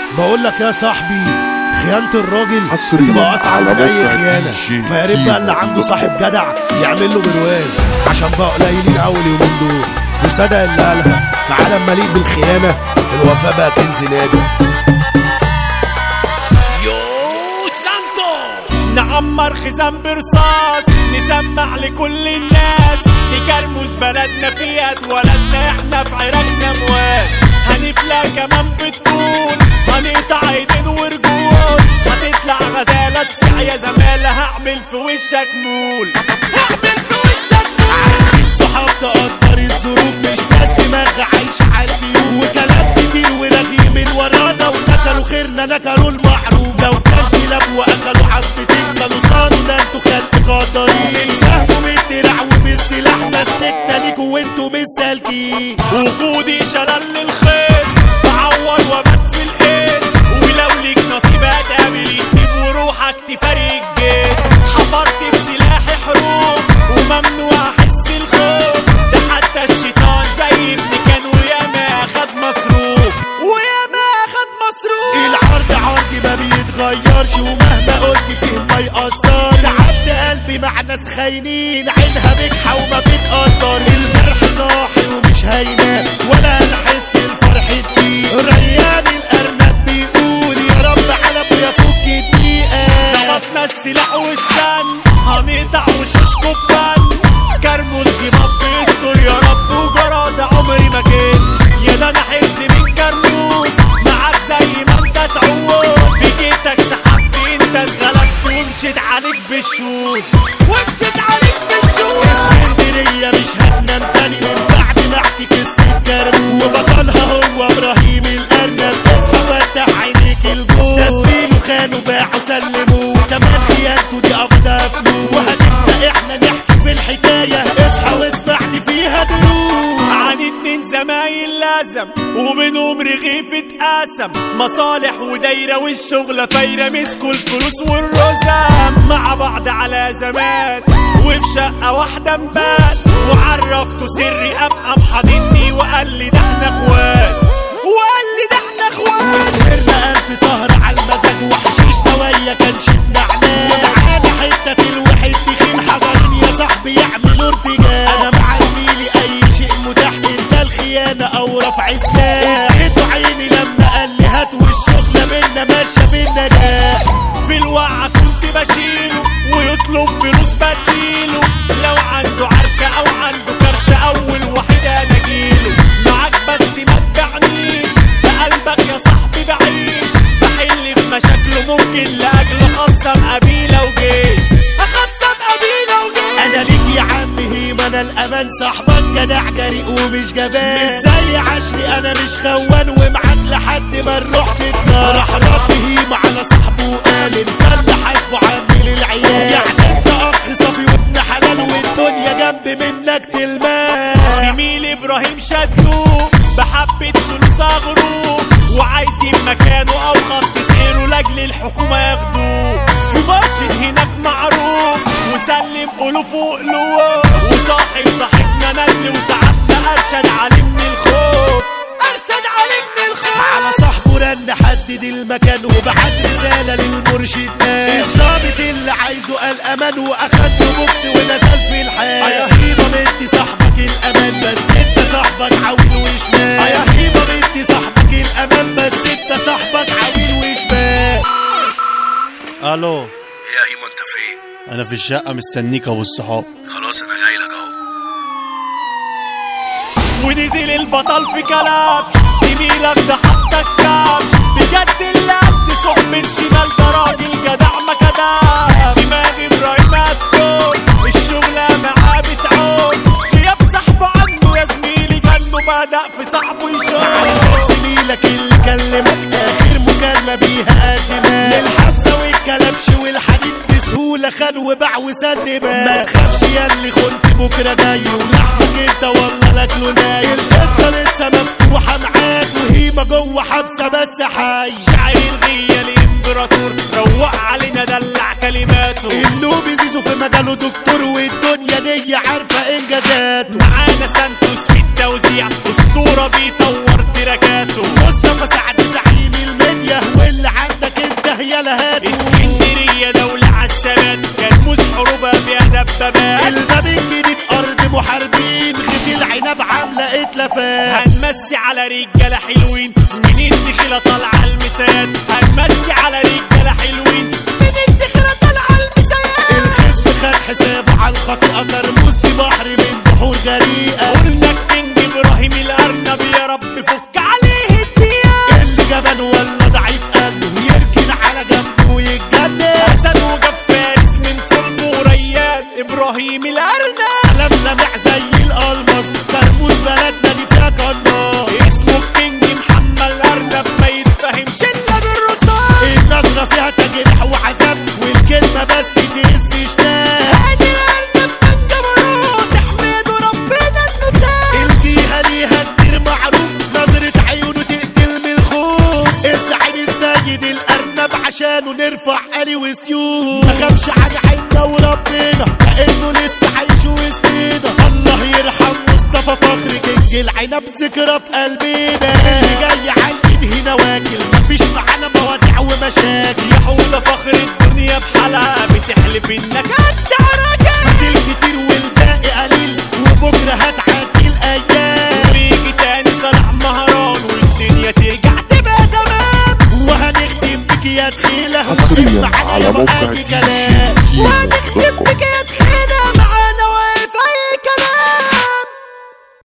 بقول لك يا صاحبي خيانة الراجل حصرياً بتبقى أصعب على من أي موقع خيانة DJ فيا ريت بقى اللي عنده صاحب جدع يعمل له برواز عشان بقى قليلين أول يومين دول وصدق اللي قالها في عالم مليء بالخيانة الوفاء بقى كنز نادر نعمر خزان برصاص نسمع لكل الناس نكرمز بلدنا فيها اتولدنا احنا في عراقنا مواس هنفلى كمان بالطول هنقطع ايدين ورجول هتطلع غزالة تسع يا زمالة هعمل في وشك مول هعمل في وشك مول صحاب تقدر الظروف مش ناس دماغ عايشة على الديون وكلام كتير ورغي من ورانا ونكلوا خيرنا نكلوا المعروف لو كان كلاب واكلوا حبتين كانوا صانوا ده انتوا خلق قدرين فهموا من الدراع وبالسلاح مسكنا ليكوا وانتوا مش سالكين وجودي شلل للخيس بعور وبات في القيس ولو ليك نصيب هتقابل يكتب وروحك تفارق الجيش حفرت بسلاحي حروف وممنوع احس الخوف ده حتى الشيطان زي ابن كان وياما اخد مصروف وياما اخد مصروف العرض عرض ما بيتغيرش ومهما قلت فيه ما يأثر تعبت قلبي مع ناس خاينين عينها بجحة وما بتقدر الجرح صاحي ومش هينام ولا نحس الفرح الدقيق ريان الأرنب بيقول يا رب على ابويا فك الدقيقة ظبطنا السلاح واتسن هنقطع وشوشكو بفن كرموز جباب بيستر يا رب وجراد عمري ما جيت يا ده انا حفظ من كرموز معاك زي ما انت تعوز في جيتك سحبت انت اتغلبت ومشيت عليك بالشوز ومشيت عليك بالشوز اسكندرية مش هتنام تاني من بعد ما احكي قصة كرموز وبطلها هو ابراهيم الارنب اصحى فتح عينيك الجوز تسليمه خانوا باعوا سلموا كمان خيانته دي قبضها فلوس وهنبدا احنا نحكي في الحكاية اصحى واسمعني فيها دروس عن اتنين زمايل لازم وبينهم رغيف اتقاسم مصالح ودايرة والشغلة فايرة مسكوا الفلوس والرزم مع بعض على زمان وفي شقة واحدة مبات وعرفته سري أبقى محاضني وقال لي ده احنا اخوات وقال لي ده احنا اخوات وسهرنا ألف سهرة على المزاج وحشيش نوايا كان شدنا عناد وتعالى حتة الواحد تخين حجرين يا صاحبي يعملوا ارتجال أنا مع زميلي أي شيء متاح إلا الخيانة أو رفع سلاح اديته عيني لما قال لي هات والشغلة بينا ماشية بينا ده في الوعى كنت بشيله ويطلب فلوس بديله لو عنده عركة أو عنده كارثة أول واحد أنا أجيله معاك بس ما تبعنيش بقلبك يا صاحبي بعيش بحل في مشاكله ممكن لأجله خصم قبيلة وجيش أخصم قبيلة وجيش انا ليك يا عم هيم انا الامان صاحبك جدع جريء ومش جبان مش زي عشري انا مش خوان ومعاك لحد ما نروح نتنار راح رد هيم على صاحبه وقال انت اللي حاسبه عامل العيال يعني انت اخ صافي وابن حلال والدنيا جنب منك تلمان زميل ابراهيم شدوه بحبة فلوس اغروه وعايزين مكانه او خط سيره لاجل الحكومة ياخدوه في مرشد هناك معروف وسلم الوف وقلوب وصاحب صاحبنا ندل وتعبنا ارشد عليه من الخوف ارشد عليه من الخوف على صاحبه رن حدد المكان وبعت رسالة للمرشد نام الظابط اللي عايزه قال امان واخد له بوكس ونزل في الحال يا هيبة مدي صاحبك الامان بس انت صاحبك عويل وشمال يا هيبة مدي صاحبك الامان بس انت صاحبك عويل وشمال الو يا ايمو انت فين؟ انا في الشقة مستنيك ابو الصحاب خلاص انا جاي لك اهو ونزل البطل في كلام زميلك ده حطك كابش بجد اللي قد صحبة شمال ده راجل جدع ما كدام دماغ ابراهيم هتفوت الشغلة معاه بتعود غياب صاحبه عنه يا زميلي جنه بدأ في صاحبه يشوف علشان زميلك اللي كلمك اخر مكالمة بيها قدمها الحبسة والكلبش والحديد بسهولة خان وباع وسلم ما تخافش يا اللي خنت بكرة جاي ولحمك انت والله لاكله ناي القصة لسه مفتوحة معاك وهيمة جوه حبسة بس حي شاعر الغية الامبراطور روق علينا دلع كلماته النوب زيزو في مجاله دكتور والدنيا دي عارفة انجازاته معانا سانتوس في التوزيع اسطورة بيطور تراكاته مصطفى سعد زعيم المنيا عاملة اتلفات هنمسي على رجالة حلوين من الدخلة طالعة المسات هنمسي على رجالة حلوين من الدخلة طالعة المسات الخصم خد حسابه على الخطيئة كرموز دي بحر من بحور غريقة قلنا الكينج ابراهيم الارنب يا رب فك عليه الدياب اللي جبان ولا ضعيف قلبه يركن على جنبه ويتجنن حسن وجاب فارس من صلب وريان ابراهيم الارنب سلام لمع زي الألماس كرموز بلدنا دي فيها قناص اسمه الكينج محمد الارنب ما يتفهمش الا بالرصاص النظرة فيها تجريح وعذاب والكلمة بس تهز شناب هادي الارنب من جبروت احمد وربنا انه تاب الجيهة ليها كتير معروف نظرة عيونه تقتل من الخوف الزعيم السيد الأرنب عشانه نرفع قلي وسيوف ما خافش عن عيننا وربنا كأنه لسه عايش وسطنا الله يرحم مصطفى فخر كينج العنب ذكرى في قلبنا اللي جاي على الايد هنا واكل مفيش معانا مواضيع ومشاكل يا حوضة فخر الدنيا بحالها بتحلف انك انت راجل فاضل كتير والباقي قليل وبكره هتعدي الايام ويجي تاني صلاح مهران والدنيا ترجع تبقى تمام وهنختم بك يا تخيلة حصرياً معانا على يا موقع بقى دي كلام جي وهنختم بك يا